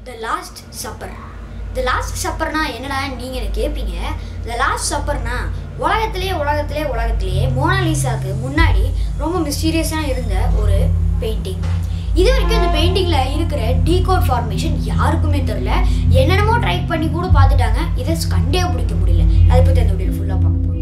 the last supper the last சப்பர்னா என்னடா நீங்கள் எனக்கு கேட்பீங்க த லாஸ்ட் சப்பர்னா உலகத்திலேயே உலகத்திலே உலகத்திலேயே மோனாலிசாக்கு முன்னாடி ரொம்ப மிஸ்டீரியஸாக இருந்த ஒரு பெயிண்டிங் இது வரைக்கும் இந்த பெயிண்டிங்கில் இருக்கிற டீகோட் ஃபார்மேஷன் யாருக்குமே தெரில என்னென்னமோ ட்ரை பண்ணி கூட பார்த்துட்டாங்க இதை கண்டே பிடிக்க முடியல அதை பற்றி அந்த வீடியோ ஃபுல்லாக பார்க்க போகிறோம்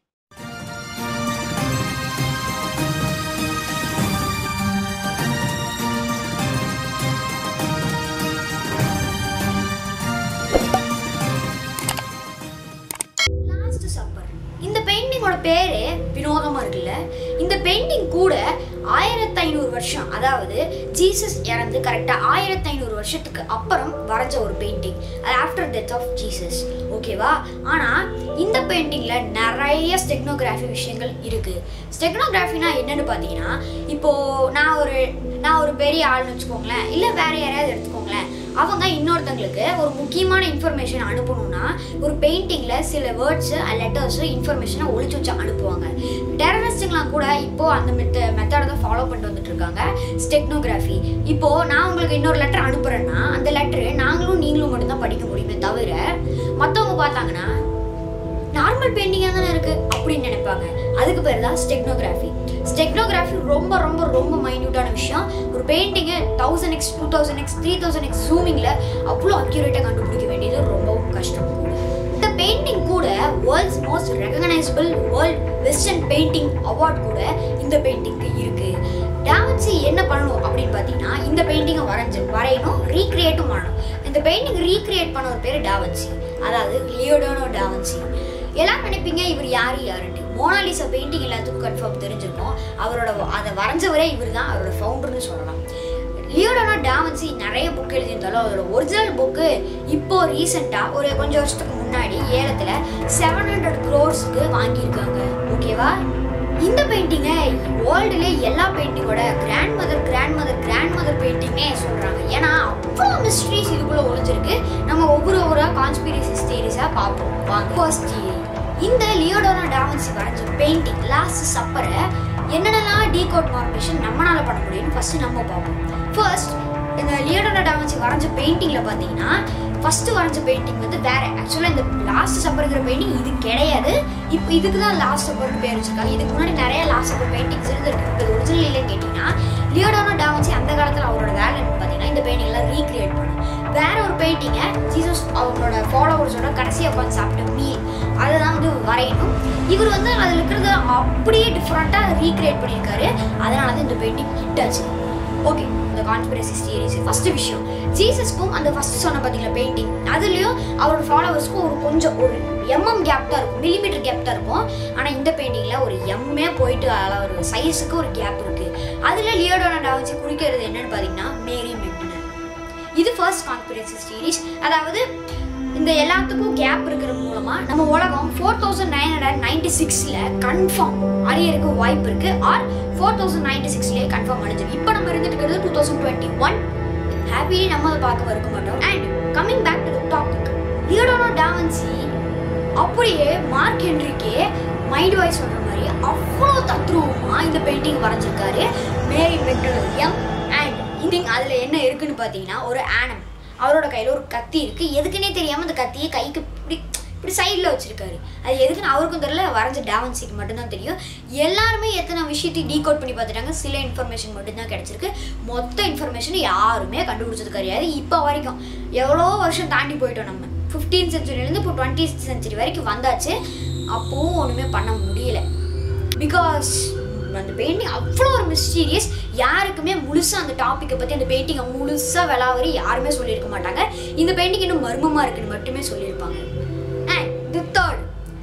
லாஸ்ட் சப்பர் இந்த பெயிண்டிங்கோட பேரு வினோதமா இருக்குல்ல இந்த பெயிண்டிங் கூட ஆயிரத்தி ஐநூறு வருஷம் அதாவது ஜீசஸ் இறந்து கரெக்டா ஆயிரத்தி ஐநூறு வருஷத்துக்கு அப்புறம் வரைஞ்ச ஒரு பெயிண்டிங் அது ஆஃப்டர் டெத் ஆஃப் ஜீசஸ் ஓகேவா ஆனா இந்த பெயிண்டிங்ல நிறைய ஸ்டெக்னோகிராஃபி விஷயங்கள் இருக்கு ஸ்டெக்னோகிராஃபினா என்னன்னு பார்த்தீங்கன்னா இப்போ நான் ஒரு நான் ஒரு பெரிய ஆள்னு வச்சுக்கோங்களேன் இல்லை வேற யாரையாவது எடுத்துக்கோங்களேன் அவங்க இன்னொருத்தங்களுக்கு ஒரு முக்கியமான இன்ஃபர்மேஷன் அனுப்பணும்னா ஒரு பெயிண்டிங்கில் சில வேர்ட்ஸு லெட்டர்ஸு இன்ஃபர்மேஷனை ஒழிச்சு வச்சு அனுப்புவாங்க டெரரிஸ்ட்டுங்களாம் கூட இப்போ அந்த மெத்த மெத்தடை தான் ஃபாலோ பண்ணிட்டு வந்துட்டு இருக்காங்க ஸ்டெக்னோகிராஃபி இப்போ நான் உங்களுக்கு இன்னொரு லெட்டர் அனுப்புறேன்னா அந்த லெட்டரு நாங்களும் நீங்களும் மட்டும்தான் படிக்க முடியுமே தவிர மற்றவங்க பார்த்தாங்கன்னா நார்மல் பெயிண்டிங்காக தானே இருக்குது அப்படின்னு நினைப்பாங்க அதுக்கு பேர் தான் ஸ்டெக்னோகிராஃபி ஸ்டெக்னோகிராஃபி ரொம்ப ரொம்ப ரொம்ப மைன்யூட்டான விஷயம் ஒரு பெயிண்டிங்கை thousand X two thousand X three thousand X ஜூமிங்கில் அவ்வளோ அக்யூரேட்டாக கண்டுபிடிக்க வேண்டியது ரொம்பவும் கஷ்டம் கூட இந்த பெயிண்டிங் கூட world's most recognisable world western painting award கூட இந்த பெயிண்டிங்க்கு இருக்கு டாவன்சி என்ன பண்ணணும் அப்படின்னு பார்த்தீங்கன்னா இந்த பெயிண்டிங்கை வரைஞ்சு வரையணும் ரீக்ரியேட்டும் பண்ணணும் இந்த பெயிண்டிங் ரீக்ரியேட் பண்ண ஒரு பேர் டாவன்சி அதாவது லியோடோனோ டாவன்சி எல்லாரும் நினைப்பீங்க இவர் யாரு யாருன்ட்டு மோனாலிசா பெயிண்டிங் எல்லாத்துக்கும் கன்ஃபார்ம் தெரிஞ்சிருக்கும் அவரோட அதை வரைஞ்சவரே இவர் தான் அவரோட ஃபவுண்டர்னு சொல்லலாம் லியோடோனா டாவன்சி நிறைய புக் எழுதியிருந்தாலும் அதோட ஒரிஜினல் புக்கு இப்போ ரீசெண்டாக ஒரு கொஞ்சம் வருஷத்துக்கு முன்னாடி ஏலத்தில் செவன் ஹண்ட்ரட் க்ரோர்ஸுக்கு வாங்கியிருக்காங்க ஓகேவா இந்த பெயிண்டிங்கை வேர்ல்டுலே எல்லா பெயிண்டிங்கோட grandmother grandmother grandmother பெயிண்டிங்கே சொல்கிறாங்க ஏன்னா அவ்வளோ மிஸ்ட்ரிஸ் இதுக்குள்ளே ஒளிஞ்சிருக்கு நம்ம ஒவ்வொரு ஒவ்வொரு கான்ஸ்பிரசிஸ் தியரிஸாக பார்ப்போம் வாங்க ஃபர்ஸ்ட் தியரி இந்த லியோடோனா டாவன்சி வரைஞ்ச பெயிண்டிங் லாஸ்ட் சப்பரை என்னென்னலாம் டீகோட் ஃபார்மேஷன் நம்மளால பண்ண முடியும்னு ஃபர்ஸ்ட் நம்ம பார்ப்போம் ஃபர்ஸ்ட் இந்த லியோடோனா டாவன்சி வரைஞ்ச பெயிண்டிங்கில் பார்த்தீங்கன்னா ஃபர்ஸ்ட் வரைஞ்ச பெயிண்டிங் வந்து வேற ஆக்சுவலாக இந்த லாஸ்ட் சப்பருங்கிற பெயிண்டிங் இது கிடையாது இப்போ இதுக்கு தான் லாஸ்ட் சப்பர்னு பேர் வச்சிருக்காங்க இதுக்கு முன்னாடி நிறைய லாஸ்ட் சப்பர் பெயிண்டிங்ஸ் இருந்திருக்கு இது ஒரிஜினல் இல்லைன்னு கேட்டிங்கன்னா லியோடோனா டாவன்சி அந்த காலத்தில் அவரோட வேலை என்னன்னு பார்த்தீங்கன்னா இந்த பெயிண்டிங் எல்லாம் ரீக்ரியேட் பண்ணும் வேற ஒரு பெயிண்டிங்கை ஜீசஸ் அவங்களோட ஃபாலோவர்ஸோட கடைசியாக உட்காந்து சாப்பிட்ட மீல் அதை தான் வந்து வரையணும் இவர் வந்து அதில் இருக்கிறத அப்படியே டிஃப்ரெண்ட்டாக ரீக்ரியேட் பண்ணியிருக்காரு அதனால தான் இந்த பெயிண்டிங் ஹிட் ஆச்சு ஓகே இந்த கான்ஸ்பிரசி தியரிஸ் ஃபர்ஸ்ட் விஷயம் ஜீசஸ்க்கும் அந்த ஃபர்ஸ்ட் சொன்ன பார்த்தீங்களா பெயிண்டிங் அதுலேயும் அவரோட ஃபாலோவர்ஸ்க்கும் ஒரு கொஞ்சம் ஒரு எம்எம் கேப் தான் இருக்கும் மில்லிமீட்டர் கேப் தான் இருக்கும் ஆனால் இந்த பெயிண்டிங்கில் ஒரு எம்மே போயிட்டு அதில் ஒரு சைஸுக்கு ஒரு கேப் இருக்குது அதில் லியோடோனா டாவன்சி குறிக்கிறது என்னன்னு பார்த்தீங்கன்னா மேரி மெக்டனல் இது ஃபர்ஸ்ட் கான்ஸ்பிரசி சீரீஸ் அதாவது இந்த எல்லாத்துக்கும் கேப் இருக்கிற மூலமா நம்ம உலகம் four thousand nine hundred ninety சிக்ஸ்ல கன்ஃபார்ம் அழியறதுக்கு வாய்ப்பு இருக்கு ஆர் ஃபோர் தௌசண்ட் நைன்டி சிக்ஸ்லேயே கன்ஃபார்ம் அழிஞ்சிருக்கு இப்போ நம்ம இருந்துட்டு இருக்கிறது டூ தௌசண்ட் டுவெண்ட்டி ஒன் ஹாப்பியே நம்ம அதை பார்க்க இருக்க மாட்டோம் and coming back to topic லியோடோனோ டாவன்சி அப்படியே மார்க் ஹென்ரிக்கே மைண்ட் வாய்ஸ் சொல்ற மாதிரி அவ்வளோ தத்ரூபமா இந்த பெயிண்டிங் வரைஞ்சிருக்காரு மேரி மெக்டனல் எம் அண்ட் இந்திங் அதில் என்ன இருக்குன்னு பார்த்தீங்கன்னா ஒரு ஆனம் அவரோட கையில் ஒரு கத்தி இருக்கு எதுக்குன்னே தெரியாமல் அந்த கத்தியை கைக்கு இப்படி இப்படி சைடில் வச்சிருக்காரு அது எதுக்குன்னு அவருக்கும் தெரியல வரைஞ்ச டாவன்சிக்கு மட்டும்தான் தெரியும் எல்லாருமே எத்தனை விஷயத்தையும் டீகோட் பண்ணி பார்த்துட்டாங்க சில இன்ஃபர்மேஷன் மட்டும்தான் கிடைச்சிருக்கு மொத்த இன்ஃபர்மேஷன் யாருமே கண்டுபிடிச்சது கிடையாது இப்போ வரைக்கும் எவ்வளோ வருஷம் தாண்டி போயிட்டோம் நம்ம ஃபிஃப்டீன் சென்ச்சுரியிலேருந்து இப்போ டுவெண்ட்டி சென்ச்சுரி வரைக்கும் வந்தாச்சு அப்போவும் ஒன்றுமே பண்ண முடியல பிகாஸ் அந்த பெயிண்டிங் அவ்வளோ ஒரு மிஸ்டீரியஸ் யாருக்குமே முழுசாக அந்த டாப்பிக்கை பற்றி அந்த பெயிண்டிங்கை முழுசாக விளாவரி யாருமே சொல்லியிருக்க மாட்டாங்க இந்த பெயிண்டிங் இன்னும் மர்மமாக இருக்குன்னு மட்டுமே சொல்லியிருப்பாங்க அண்ட் தி தேர்ட்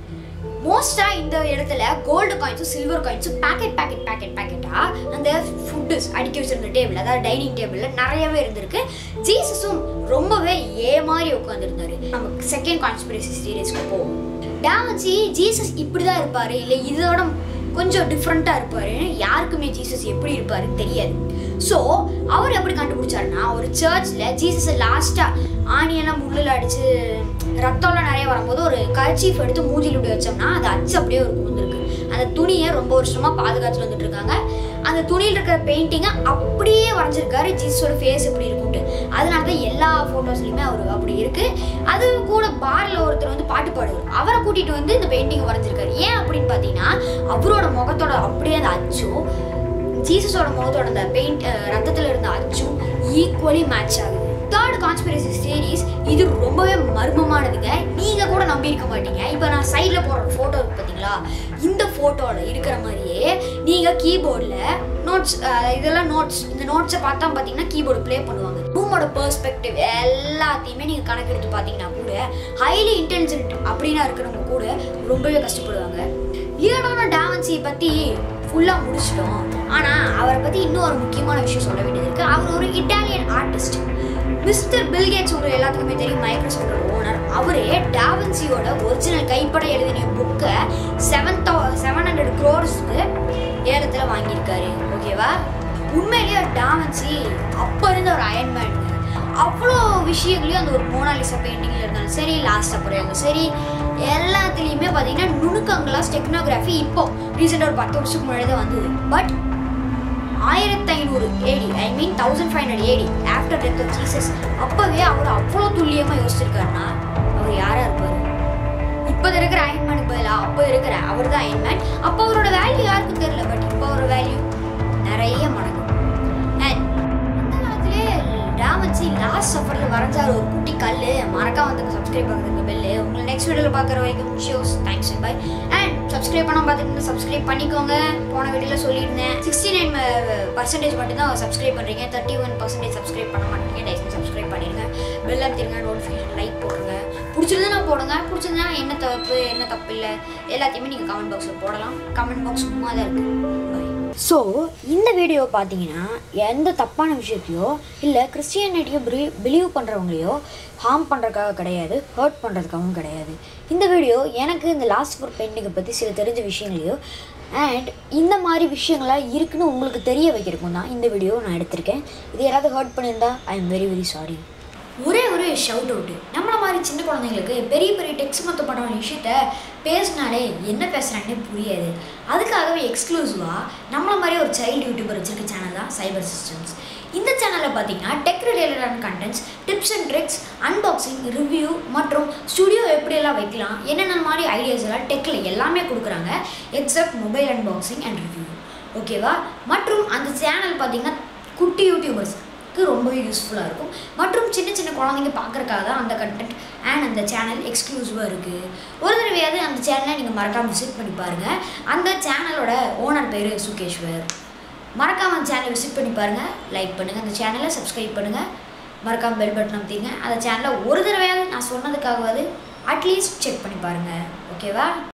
மோஸ்ட்டாக இந்த இடத்துல கோல்டு காயின்ஸும் சில்வர் காயின்ஸும் பேக்கெட் பேக்கெட் பேக்கெட் பேக்கெட்டாக அந்த ஃபுட்டு அடிக்க வச்சிருந்த டேபிள் அதாவது டைனிங் டேபிளில் நிறையவே இருந்திருக்கு ஜீசஸும் ரொம்பவே ஏ மாதிரி உட்காந்துருந்தாரு நம்ம செகண்ட் கான்ஸ்பிரசி சீரியஸ்க்கு போவோம் டாவன்சி ஜீசஸ் இப்படி தான் இருப்பார் இல்லை இதோட கொஞ்சம் டிஃப்ரெண்ட்டாக இருப்பார் யாருக்குமே ஜீசஸ் எப்படி இருப்பாருன்னு தெரியாது ஸோ அவர் எப்படி கண்டுபிடிச்சாருன்னா ஒரு சர்ச்சில் ஜீசஸை லாஸ்ட்டாக ஆணியெல்லாம் முள்ளில் அடித்து ரத்தம்லாம் நிறைய வரும்போது ஒரு கர்ச்சீஃப் எடுத்து மூஞ்சில் இப்படி வச்சோம்னா அது அச்சு அப்படியே ஒரு விழுந்திருக்கு அந்த துணியை ரொம்ப வருஷமாக பாதுகாத்துட்டு வந்துட்டு இருக்காங்க அந்த துணியில் இருக்கிற பெயிண்டிங்கை அப்படியே வரைஞ்சிருக்காரு ஜீசஸோட ஃபேஸ் எப்படி இருக்கும்ட்டு அதனால தான் எல்லா எல்லா ஃபோட்டோஸ்லையுமே அவர் அப்படி இருக்கு அது கூட பார்ல ஒருத்தர் வந்து பாட்டு பாடுவார் அவரை கூட்டிட்டு வந்து இந்த பெயிண்டிங் வரைஞ்சிருக்காரு ஏன் அப்படின்னு பார்த்தீங்கன்னா அவரோட முகத்தோட அப்படியே அந்த அச்சும் ஜீசஸோட முகத்தோட அந்த பெயிண்ட் ரத்தத்தில் இருந்த அச்சும் ஈக்குவலி மேட்ச் ஆகுது தேர்ட் கான்ஸ்பிரசி சீரிஸ் இது ரொம்பவே மர்மமானதுங்க நீங்க கூட நம்பி இருக்க மாட்டீங்க இப்போ நான் சைடில் போடுற ஃபோட்டோ இருக்கு பார்த்தீங்களா இந்த ஃபோட்டோவில் இருக்கிற மாதிரியே நீங்கள் கீபோர்டில் நோட்ஸ் இதெல்லாம் நோட்ஸ் இந்த நோட்ஸை பார்த்தா பார்த்தீங்கன்னா கீபோர்டு ப்ளே பண்ணுவாங்க ரூமோட பெர்ஸ்பெக்டிவ் எல்லாத்தையுமே நீங்கள் கணக்கெடுத்து பார்த்தீங்கன்னா கூட ஹைலி இன்டெலிஜென்ட் அப்படின்னா இருக்கிறவங்க கூட ரொம்பவே கஷ்டப்படுவாங்க லியோனோட டாவன்சி பற்றி ஃபுல்லாக முடிச்சிட்டோம் ஆனால் அவரை பற்றி இன்னும் ஒரு முக்கியமான விஷயம் சொல்ல வேண்டியது இருக்குது அவர் ஒரு இட்டாலியன் ஆர்டிஸ்ட் மிஸ்டர் பில்கேட்ஸ் உங்களுக்கு எல்லாத்துக்குமே தெரியும் மைக்ரோசாஃப்டோட ஓனர் அவரே டாவன்சியோட ஒரிஜினல் கைப்பட எழுதின புக்கை செவன் தௌ செவன் ஹண்ட்ரட் க்ரோர்ஸ்க்கு ஏலத்தில் வாங்கியிருக்காரு ஓகேவா உண்மையிலேயே டாவன்சி அப்போ இருந்த ஒரு அயன்மேன் அவ்வளோ விஷயங்களையும் அந்த ஒரு மோனாலிசா பெயிண்டிங்கில் இருந்தாலும் சரி லாஸ்ட் அப்புறம் இருந்தாலும் சரி எல்லாத்துலேயுமே பார்த்தீங்கன்னா நுணுக்கங்களாக டெக்னோகிராஃபி இப்போ ரீசெண்டாக ஒரு பத்து வருஷத்துக்கு முன்னாடி தான் வந்தது பட் ஆயிரத்தி ஐநூறு AD I mean thousand five hundred AD after death of Jesus அப்போவே அவர் அவ்வளோ துல்லியமாக யோசிச்சிருக்காருன்னா அவர் யாராக இருப்பார் இப்போ இருக்கிற அயன்மேனுக்கு பதிலாக அப்போ இருக்கிற அவர் தான் அயன்மேன் அப்போ அவரோட வேல்யூ யாருக்கும் தெரியல பட் இப்போ அவரோட வேல்யூ நிறைய மடங்கு And அந்த காலத்திலே டாமன்சி லாஸ்ட் சஃபரில் வரைஞ்சார் ஒரு குட்டி கல் மறக்காம வந்து சப்ஸ்கிரைப் பண்ணுறதுக்கு பெல்லு உங்களை நெக்ஸ்ட் வீடியோவில் பார்க்குற வரைக்கும் shows thanks bye and subscribe பண்ண பார்த்துட்டு சப்ஸ்கிரைப் பண்ணிக்கோங்க போன வீடியோவில் சொல்லியிருந்தேன் சிக்ஸ்டி நைன் பர்சன்டேஜ் மட்டும்தான் சப்ஸ்கிரைப் பண்ணுறீங்க தேர்ட்டி ஒன் பர்சன்டேஜ் சப்ஸ்கிரைப் பண்ண மாட்டீங்க தயவுசெய்து சப்ஸ்கிரைப் பண்ணிடுங்க பெல் அமுத்திருங்க நோட்டிஃபிகேஷன் லைக் போடுங்க பிடிச்சிருந்தா போடுங்க பிடிச்சிருந்தா என்ன தப்பு என்ன தப்பு இல்லை எல்லாத்தையுமே நீங்கள் கமெண்ட் பாக்ஸில் போடலாம் கமெண்ட் பாக்ஸ் சும்மா தான் இருக்குது பை ஸோ இந்த வீடியோ பார்த்தீங்கன்னா எந்த தப்பான விஷயத்தையோ இல்லை கிறிஸ்டியானிட்டியோ பிலீ பிலீவ் பண்ணுறவங்களையோ ஹார்ம் பண்ணுறதுக்காக கிடையாது ஹர்ட் பண்ணுறதுக்காகவும் கிடையாது இந்த வீடியோ எனக்கு இந்த லாஸ்ட் ஃபோர் பெயிண்டிங்கை பற்றி சில தெரிஞ்ச விஷயங்களையோ அண்ட் இந்த மாதிரி விஷயங்களாம் இருக்குன்னு உங்களுக்கு தெரிய வைக்கிறக்கும் தான் இந்த வீடியோ நான் எடுத்திருக்கேன் இது யாராவது ஹர்ட் பண்ணியிருந்தா I am very very sorry ஒரே ஒரு ஷவுட் அவுட்டு நம்மள மாதிரி சின்ன குழந்தைங்களுக்கு பெரிய பெரிய டெக்ஸ்ட் மொத்த பண்ணுற விஷயத்த பேசினாலே என்ன பேசுகிறாங்கன்னே புரியாது அதுக்காகவே எக்ஸ்க்ளூசிவாக நம்மள மாதிரி ஒரு சைல்டு யூடியூபர் வச்சிருக்க சேனல் தான் சைபர் சிஸ்டம்ஸ் இந்த சேனலில் பார்த்தீங்கன்னா டெக் ரிலேட்டடான contents tips and tricks unboxing review மற்றும் ஸ்டுடியோ எப்படியெல்லாம் வைக்கலாம் என்னென்ன மாதிரி ஐடியாஸ் எல்லாம் டெக்கில் எல்லாமே கொடுக்குறாங்க except mobile unboxing and review ஓகேவா மற்றும் அந்த சேனல் பார்த்தீங்கன்னா குட்டி யூடியூபர்ஸ் க்கு ரொம்பவே யூஸ்ஃபுல்லாக இருக்கும் மற்றும் சின்ன சின்ன குழந்தைங்க பார்க்குறக்காக தான் அந்த கண்டென்ட் அண்ட் அந்த சேனல் எக்ஸ்க்ளூசிவாக இருக்குது ஒரு தடவையாவது அந்த சேனலை நீங்கள் மறக்காமல் விசிட் பண்ணி பாருங்கள் அந்த சேனலோட ஓனர் பேர் சுகேஷ்வர் மறக்காமல் அந்த சேனலை விசிட் பண்ணி பாருங்கள் லைக் பண்ணுங்கள் அந்த சேனலை சப்ஸ்கிரைப் பண்ணுங்கள் மறக்காமல் பெல் பட்டன் அமைத்தீங்க அந்த சேனலை ஒரு தடவையாவது நான் சொன்னதுக்காகவாது அட்லீஸ்ட் செக் பண்ணி பாருங்கள் ஓகேவா